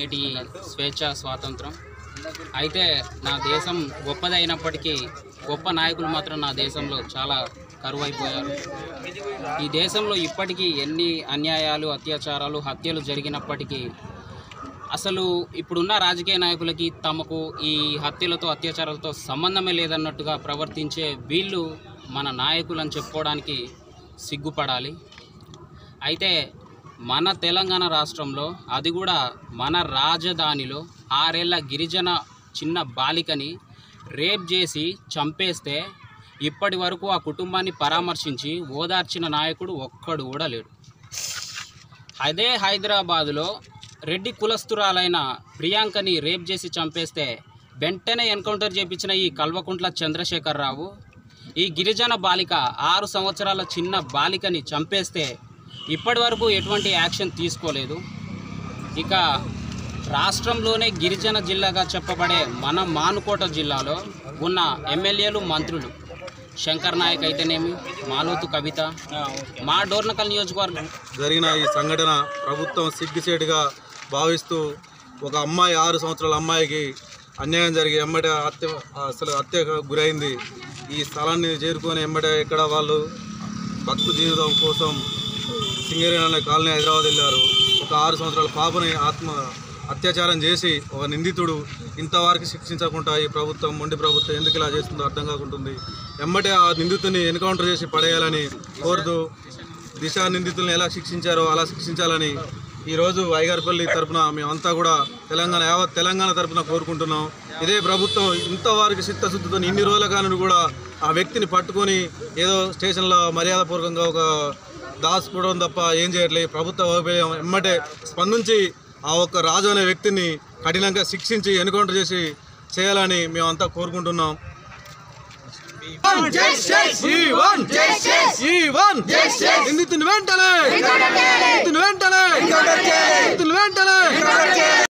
నేటి స్వేచ్ఛ స్వాతంత్రం అయితే నా దేశం గొప్పదైనప్పటికీ గొప్ప నాయకులు మాత్రం నా దేశంలో చాలా కరువైపోయారు ఈ దేశంలో ఇప్పటికీ ఎన్ని అన్యాయాలు అత్యాచారాలు హత్యలు జరిగినప్పటికీ అసలు ఇప్పుడున్న రాజకీయ నాయకులకి తమకు ఈ హత్యలతో అత్యాచారాలతో సంబంధమే లేదన్నట్టుగా ప్రవర్తించే వీళ్ళు మన నాయకులు అని చెప్పుకోవడానికి సిగ్గుపడాలి అయితే మన తెలంగాణ రాష్ట్రంలో అది కూడా మన రాజధానిలో ఆరేళ్ల గిరిజన చిన్న బాలికని రేప్ చేసి చంపేస్తే ఇప్పటి వరకు ఆ కుటుంబాన్ని పరామర్శించి ఓదార్చిన నాయకుడు ఒక్కడు కూడా లేడు అదే హైదరాబాదులో రెడ్డి కులస్తురాలైన ప్రియాంకని రేప్ చేసి చంపేస్తే వెంటనే ఎన్కౌంటర్ చేపించిన ఈ కల్వకుంట్ల చంద్రశేఖరరావు ఈ గిరిజన బాలిక ఆరు సంవత్సరాల చిన్న బాలికని చంపేస్తే ఇప్పటి వరకు ఎటువంటి యాక్షన్ తీసుకోలేదు ఇక రాష్ట్రంలోనే గిరిజన జిల్లాగా చెప్పబడే మన మానుకోట జిల్లాలో ఉన్న ఎమ్మెల్యేలు మంత్రులు శంకర్ నాయక్ అయితేనేమి మాలోతు కవిత మా డోర్నకల్ నియోజకవర్గం జరిగిన ఈ సంఘటన ప్రభుత్వం సిగ్గుచేటుగా భావిస్తూ ఒక అమ్మాయి ఆరు సంవత్సరాల అమ్మాయికి అన్యాయం జరిగి ఎమ్మటే హత్య అసలు హత్యకు గురైంది ఈ స్థలాన్ని చేరుకొని ఎమ్మటే ఇక్కడ వాళ్ళు భక్తు జీవితం కోసం సింగరేణి అనే కాలనీ హైదరాబాద్ వెళ్ళారు ఒక ఆరు సంవత్సరాల పాపని ఆత్మ అత్యాచారం చేసి ఒక నిందితుడు ఇంతవరకు శిక్షించకుండా ఈ ప్రభుత్వం మొండి ప్రభుత్వం ఎందుకు ఇలా చేస్తుందో అర్థం కాకుంటుంది ఎమ్మటే ఆ నిందితుని ఎన్కౌంటర్ చేసి పడేయాలని కోరుతూ దిశ నిందితులను ఎలా శిక్షించారో అలా శిక్షించాలని ఈరోజు ఐగారిపల్లి తరపున మేమంతా కూడా తెలంగాణ యావత్ తెలంగాణ తరపున కోరుకుంటున్నాం ఇదే ప్రభుత్వం ఇంతవరకు చిత్తశుద్ధితో ఇన్ని రోజుల కానీ కూడా ఆ వ్యక్తిని పట్టుకొని ఏదో స్టేషన్లో మర్యాదపూర్వకంగా ఒక దాచుకోవడం తప్ప ఏం చేయట్లేదు ప్రభుత్వ వైఫల్యం ఎమ్మటే స్పందించి ఆ ఒక్క రాజు అనే వ్యక్తిని కఠినంగా శిక్షించి ఎన్కౌంటర్ చేసి చేయాలని మేమంతా కోరుకుంటున్నాం జీవన్ జీవన్ నిందితుని వెంటనే నిందితుని వెంటనే నిందితుని వెంటనే